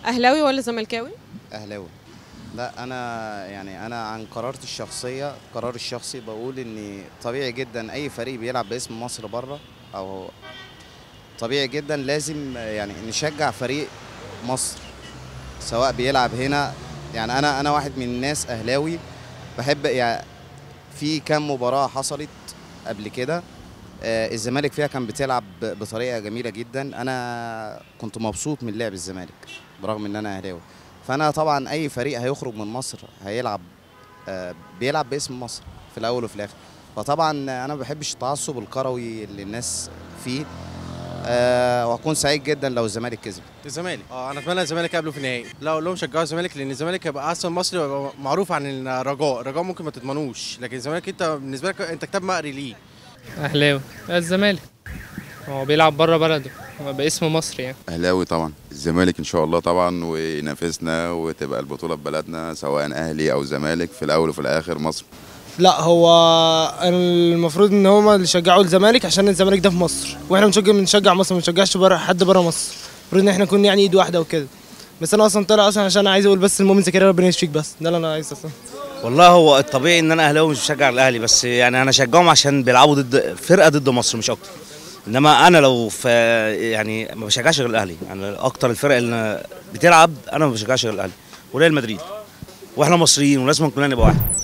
اهلاوي ولا زملكاوي اهلاوي لا انا يعني انا عن قرارتي الشخصيه قراري الشخصي بقول ان طبيعي جدا اي فريق بيلعب باسم مصر بره او طبيعي جدا لازم يعني نشجع فريق مصر سواء بيلعب هنا يعني انا انا واحد من الناس اهلاوي بحب يعني في كام مباراه حصلت قبل كده آه، الزمالك فيها كان بتلعب ب- بطريقه جميله جدا انا كنت مبسوط من لعب الزمالك برغم ان انا اهلاوي فانا طبعا اي فريق هيخرج من مصر هيلعب آه، بيلعب باسم مصر في الاول وفي الاخر فطبعا انا ما بحبش التعصب الكروي اللي الناس فيه أه واكون سعيد جدا لو الزمالك كسب الزمالك اه انا اتمنى الزمالك يقابله في النهائي لا اقول لهم شجعوا الزمالك لان الزمالك هيبقى احسن مصري ويبقى معروف عن الرجاء الرجاء ممكن ما تضمنوش لكن الزمالك انت بالنسبه لك انت كتاب مقري ليه اهلاوي الزمالك هو بيلعب بره بلده هو باسم مصر يعني اهلاوي طبعا الزمالك ان شاء الله طبعا وينافسنا وتبقى البطوله ببلدنا سواء اهلي او زمالك في الاول وفي الاخر مصر لا هو المفروض ان هما اللي يشجعوا الزمالك عشان الزمالك ده في مصر واحنا بنشجع بنشجع مصر ما بنشجعش بره حد بره مصر المفروض ان احنا نكون يعني ايد واحده وكده بس انا اصلا طالع اصلا عشان انا عايز اقول بس المؤمن زكريا ربنا يشفيك بس ده اللي انا عايز اصلا والله هو الطبيعي ان انا اهلاوي مش بشجع الاهلي بس يعني انا اشجعهم عشان بيلعبوا ضد فرقه ضد مصر مش اكتر انما انا لو في يعني ما بشجعش غير الاهلي يعني اكتر الفرق اللي بتلعب انا ما بشجعش غير الاهلي وريال مدريد واحنا مصريين ولازم كلنا نبقى واحد